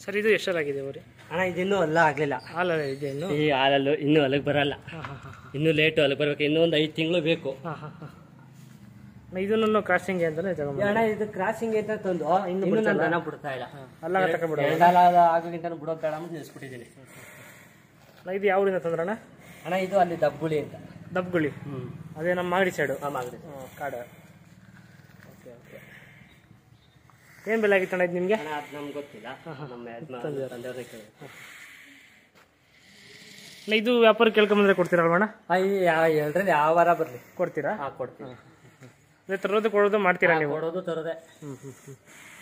Sir ಇದು ಎಷ್ಟರಾಗಿದೆ ಅವರಿ ಅಣ್ಣ ಇದಿನ್ನೂ ಅಲ್ಲ ಆಗಲಿಲ್ಲ ಹಾಲಲ್ಲ ಇದೆ ಇನ್ನು ಈ ಹಾಲಲ್ಲೂ ಇನ್ನೂ ಅಲ್ಲಿಗೆ ಬರಲ್ಲ ಹಾಂ ಹಾಂ ಹಾಂ ಇನ್ನೂ ಲೇಟು ಅಲ್ಲಿಗೆ ಬರ್ಬೇಕು ಇನ್ನೂ ಒಂದು ಐದು ತಿಂಗಳು ಬೇಕು ಹಾಂ ಹಾಂ ಹಾಂ ಇದನ್ನು ಕ್ರಾಸಿಂಗ್ ಅಂತಲೇ ತಗೊಂಬ ಅಣ್ಣ ಇದು ಕ್ರಾಸಿಂಗ್ ಅಂತ ತಂದು ಇನ್ನೂ ನಾನು ದನ ಬಿಡ್ತಾ ಇಲ್ಲ ಅಲ್ಲ ತಗೊಂಬಿಡ ಎರಡಾಲ ಆಗೋಗಿಂತ ಬಿಡೋದು ಬೇಡ ಅಂತ ನಿಲ್ಲಿಸ್ಬಿಟ್ಟಿದ್ದೀನಿ ಇದು ಯಾವ ಊರಿಂದ ತಂದ್ರಣ್ಣ ಅಣ್ಣ ಇದು ಅಲ್ಲಿ ದಬ್ಬುಳಿ ಅಂತ ದಬ್ಗುಳಿ ಹ್ಞೂ ಅದೇ ನಮ್ಮ ಮಾಗಡಿ ಸೈಡು ಹಾಂ ಆಗಲಿ ಕಾಡು ಓಕೆ ಓಕೆ ಏನು ಬೆಲೆ ಆಗಿತ್ತು ಅಣ್ಣ ಇದು ನಿಮಗೆ ಅಣ್ಣ ಅದು ನಮ್ಗೆ ಗೊತ್ತಿಲ್ಲ ನಮ್ಮ ಯಜಮಾನ ತಂದೆಯವ್ರನ್ನ ಕೇಳಿ ಇದು ವ್ಯಾಪಾರ ಕೇಳ್ಕೊಂಬಂದ್ರೆ ಕೊಡ್ತೀರಲ್ವ ಅಣ್ಣ ಎರಡರಲ್ಲಿ ಯಾವ ವಾರ ಬರಲಿ ಕೊಡ್ತೀರಾ ಹಾಂ ಕೊಡ್ತೀನಿ ಅದೇ ತರೋದು ಕೊಡೋದು ಮಾಡ್ತೀರಾ ನೀವು ಕೊಡೋದು ತರೋದೆ ಹ್ಞೂ ಹ್ಞೂ ಹ್ಞೂ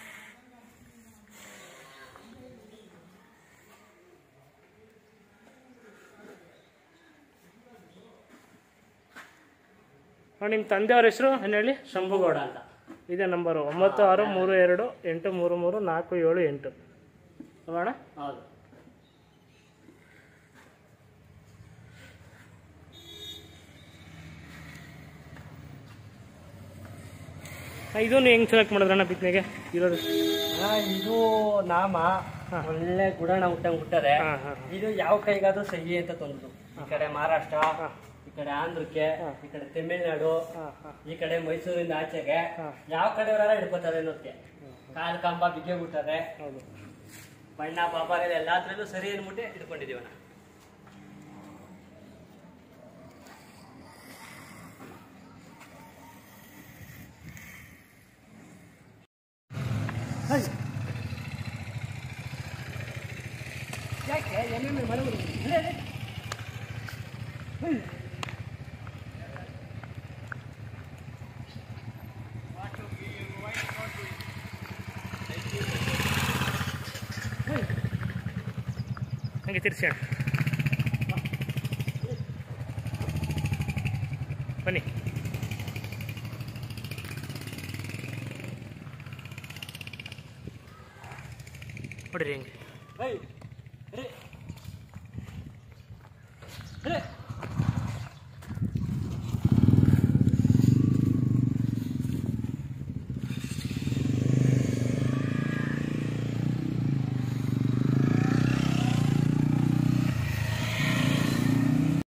ನಿಮ್ಮ ತಂದೆಯವ್ರ ಹೆಸರು ಏನು ಹೇಳಿ ಶಂಭುಗೌಡ ಅಂತ ಇದೇ ನಂಬರು ಒಂಬತ್ತು ಆರು ಮೂರು ಎರಡು ಎಂಟು ಮೂರು ಮೂರು ನಾಲ್ಕು ಏಳು ಎಂಟು ಅಲ್ವಾ ಅಣ್ಣ ಹೌದು ಇದನ್ನು ಹೆಂಗೆ ಸೆಲೆಕ್ಟ್ ಮಾಡಿದ್ರಣ್ಣ ಬಿತ್ತನೆಗೆ ಇರೋದು ಅಣ್ಣ ಇದು ನಾಮ ಒಳ್ಳೆ ಗುಡಣ ಹುಟ್ಟಂಗ್ ಹುಟ್ಟದೆ ಹಾಂ ಹಾಂ ಇದು ಯಾವ ಕೈಗಾದ್ರೂ ಸಹಿ ಅಂತ ತಂದ್ರು ಈ ಕಡೆ ಮಹಾರಾಷ್ಟ್ರ ಈ ಕಡೆ ಆಂಧ್ರಕ್ಕೆ ಈ ಕಡೆ ತಮಿಳ್ನಾಡು ಹಾಂ ಹಾಂ ಈ ಕಡೆ ಮೈಸೂರಿಂದ ಆಚೆಗೆ ಹಾ. ಯಾವ ಕಡೆಯವರೆಲ್ಲ ಹಿಡ್ಕೋತಾರೆ ಅನ್ನೋದಕ್ಕೆ ಕಾಲ್ ಕಂಬ ಬಿಗ್ಗೆ ಬಿಟ್ಟದೆ ಹೌದು ಬಣ್ಣ ಪಾಪಾರೆಲ್ಲ ಎಲ್ಲಾದ್ರಲ್ಲೂ ಸರಿ ಅಂದ್ಬಿಟ್ಟು ಹಿಡ್ಕೊಂಡಿದೀವಣ್ಣ ಹಂಗೆ ತಿರ್ಸಿ ಅಣ್ಣ ಬನ್ನಿ ನೋಡಿರಿ ಹೆಂಗೆ ಹೇ, ಹೇ, ಹೇ.